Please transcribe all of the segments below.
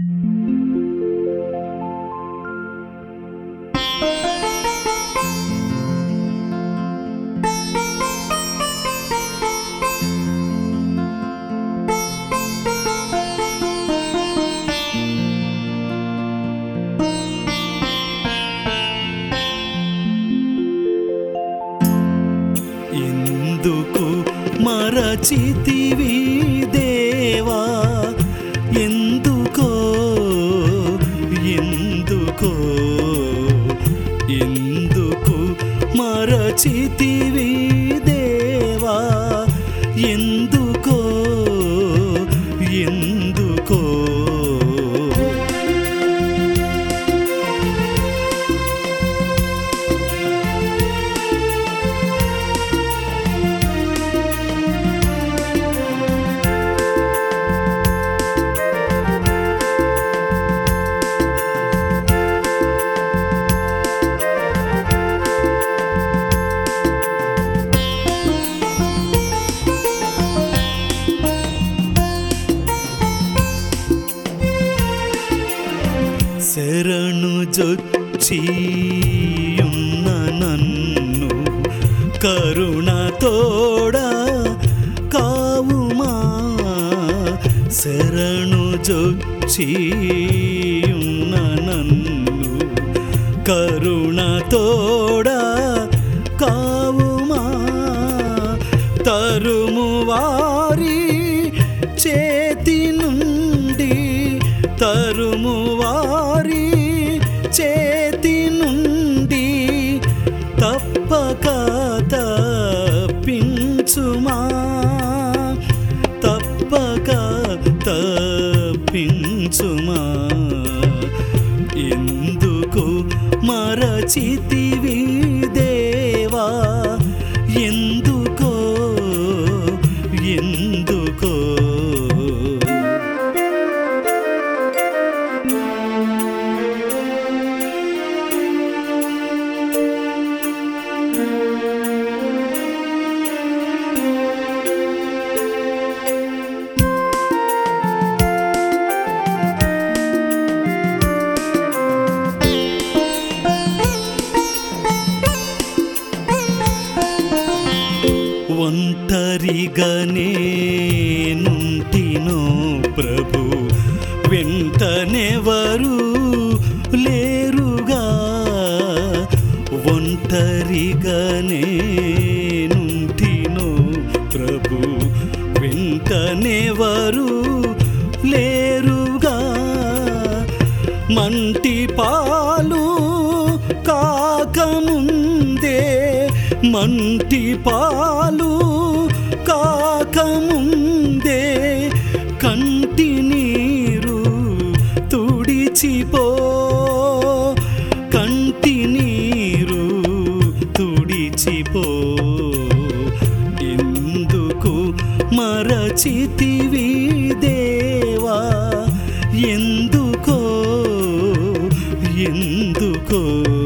ఎందుకు మరచితివి దేవా ఎందుకో ఎందుకో ఎందుకు మరచితివి దేవా ఎందుకో ఎందుకో శరణు జొచ్చియున్న నన్ను కరుణ తోడా కావుమా శరణు జొచ్చియున్న నన్ను కరుణ తోడా కావుమా తరుము వారి చేతి నుండి తరుము వారి చేతి నుండి తప్పక తప్పించుమా తప్పక తప్పించుమా ఎందుకు మరచితివి దేవా ఎందుకో ఎందుకో ఒంటరిగానే నుంటినో ప్రభు వెంటనెవరు లేరుగా ఒంటరిగానే నుంటినో ప్రభు వెంటనెవరు లేరుగా మంటి పాలు కాకముందే మంటి పాలు కాకముందే కంటి నీరు తుడిచిపో కంటి నీరు తుడిచిపో ఎందుకు మరచితివి దేవా ఎందుకో ఎందుకో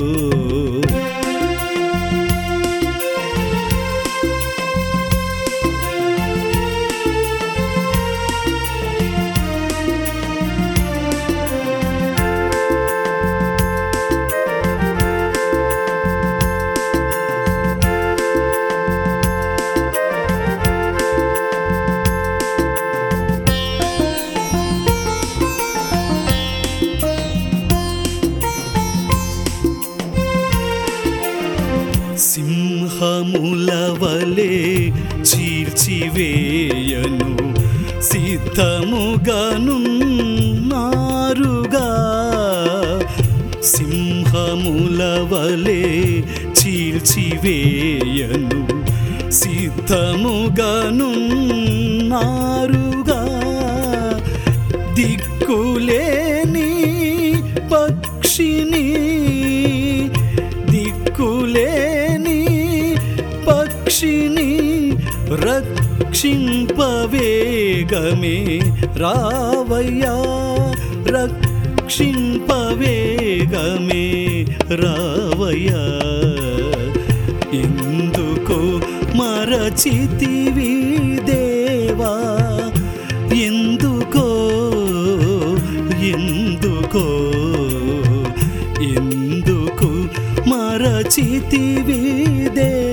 సింహముల వలె చీల్చివేయను సిద్ధముగానున్నారుగా సింహముల వలె చీల్చివేయను సిద్ధముగానున్నారుగా దిక్కులేని పక్షిని దిక్కులేని పక్షిని రక్షింపవేగమే రావయ్యా రక్షింపవేగమే రావయ్యా ఎందుకో మరచితివి దేవా ఎందుకో ఎందుకో రచితివి దేవా